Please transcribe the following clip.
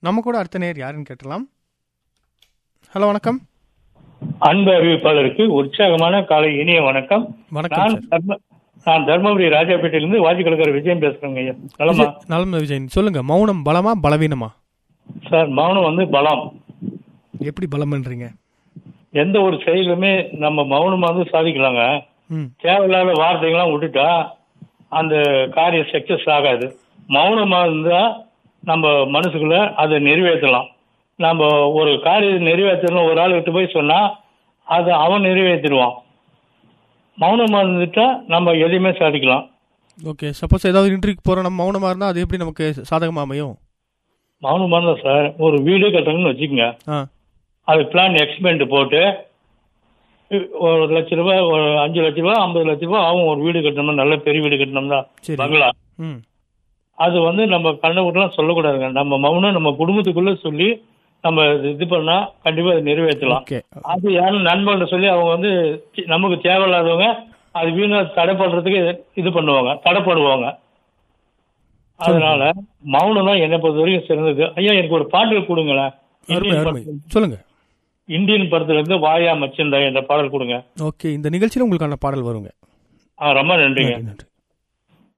நம்ம கூட அடுத்த நேர் யாருன்னு கேட்டலாம் ஹலோ வணக்கம் அன்பு அறிவிப்பாளருக்கு உற்சாகமான காலை இனிய வணக்கம் வணக்கம் நான் சார் தர்ம நான் தர்மபுரி ராஜாப்பேட்டையிலிருந்து வாஜிக்கலக்கர் விஜயம் பேசுறேங்க ஐயா நலமா விஜய்- நலம் விஜயன் சொல்லுங்க மௌனம் பலமா பலவீனமா சார் மௌனம் வந்து பலம் எப்படி பலம்ன்றீங்க எந்த ஒரு செயலுமே நம்ம மௌனமா வந்து சாதிக்கலாங்க ம் தேவையில்லாத வார்த்தைகள்லாம் விட்டுட்டா அந்த காரியம் சக்சஸ் ஆகாது மௌனமா இருந்தா நம்ம மனசுக்குள்ள அதை நிறைவேற்றலாம் நம்ம ஒரு காரியத்தை நிறைவேற்றணும் ஒரு ஆள் விட்டு போய் சொன்னா அதை அவன் நிறைவேற்றிடுவான் மௌனமா இருந்துட்டா நம்ம எதையுமே சாதிக்கலாம் ஓகே சப்போஸ் ஏதாவது இன்டர்வியூக்கு போகிறோம் நம்ம மௌனமாக இருந்தால் அது எப்படி நமக்கு சாதகமாக அமையும் மௌனமா இருந்தா சார் ஒரு வீடு கட்டணும்னு வச்சுக்கோங்க ஆ அது பிளான் எக்ஸ்பெண்ட் போட்டு ஒரு லட்ச ரூபாய் ஒரு அஞ்சு லட்ச ரூபாய் ஐம்பது லட்ச ரூபாய் ஆகும் ஒரு வீடு கட்டணும்னா நல்ல பெரிய வீடு கட்டணும்னா சரி பங்களா ம் அது வந்து நம்ம கண்ணை விட்டுலாம் சொல்லக்கூடாதுங்க நம்ம மௌனம் நம்ம குடும்பத்துக்குள்ள சொல்லி நம்ம இது பண்ணா கண்டிப்பா அதை நிறைவேற்றலாம் ஓகே அது யாரும் நண்பர்கள்ட்ட சொல்லி அவங்க வந்து சி- நமக்கு தேவையில்லாதவங்க அது வீணா தடை பண்றதுக்கு இது பண்ணுவாங்க தடைப்படுவாங்க அதனால மௌனம் தான் என்னை பொறுத்த வரைக்கும் சிறந்தது ஐயா எனக்கு ஒரு பாட்டு கொடுங்களேன் அருமை இந்தியன் அருமை படத்துல- சொல்லுங்க இந்தியன் படத்துல இருந்து வாயா மச்சந்தா என்ற பாடல் கொடுங்க ஓகே இந்த நிகழ்ச்சியில் உங்களுக்கான பாடல் வருங்க ஆ ரொம்ப நன்றிங்க நன்றி நன்றி